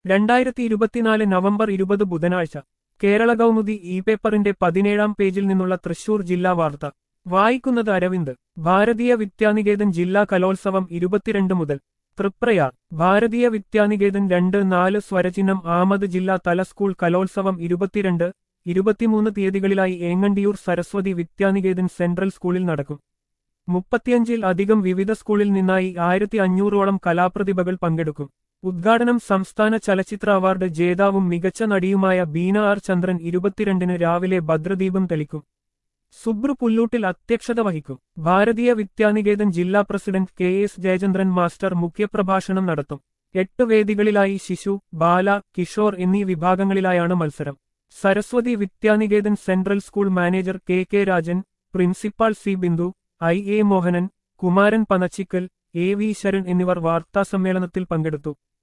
രണ്ടായിരത്തി ഇരുപത്തിനാല് നവംബർ ഇരുപത് ബുധനാഴ്ച കേരള കൗമുദി ഇ പേപ്പറിന്റെ പതിനേഴാം പേജിൽ നിന്നുള്ള തൃശൂർ ജില്ലാ വാർത്ത വായിക്കുന്നത് അരവിന്ദ് ഭാരതീയ വിദ്യാനികേതൻ ജില്ലാ കലോത്സവം ഇരുപത്തിരണ്ട് മുതൽ തൃപ്രയാർ ഭാരതീയ വിദ്യാനികേതൻ രണ്ട് നാല് സ്വരചിഹ്നം ആമത് ജില്ലാ തല സ്കൂൾ കലോത്സവം ഇരുപത്തിരണ്ട് ഇരുപത്തിമൂന്ന് തീയതികളിലായി ഏങ്ങണ്ടിയൂർ സരസ്വതി വിദ്യാനികേതൻ സെൻട്രൽ സ്കൂളിൽ നടക്കും മുപ്പത്തിയഞ്ചിൽ അധികം വിവിധ സ്കൂളിൽ നിന്നായി ആയിരത്തി അഞ്ഞൂറോളം കലാപ്രതിഭകൾ പങ്കെടുക്കും ഉദ്ഘാടനം സംസ്ഥാന ചലച്ചിത്ര അവാർഡ് ജേതാവും മികച്ച നടിയുമായ ബീന ആർ ചന്ദ്രൻ ഇരുപത്തിരണ്ടിന് രാവിലെ ഭദ്രദീപം തെളിക്കും സുബ്രു പുല്ലൂട്ടിൽ അധ്യക്ഷത വഹിക്കും ഭാരതീയ വിദ്യാനികേതൻ ജില്ലാ president K S Jayachandran master മുഖ്യപ്രഭാഷണം നടത്തും എട്ട് വേദികളിലായി ശിശു ബാല കിഷോർ എന്നീ വിഭാഗങ്ങളിലായാണ് മത്സരം Saraswathi Vidyaniketan central school manager K K Rajan principal C Bindu I A Mohanan Kumaran Panachikkal A V Saran എന്നിവർ വാർത്താസമ്മേളനത്തിൽ പങ്കെടുത്തു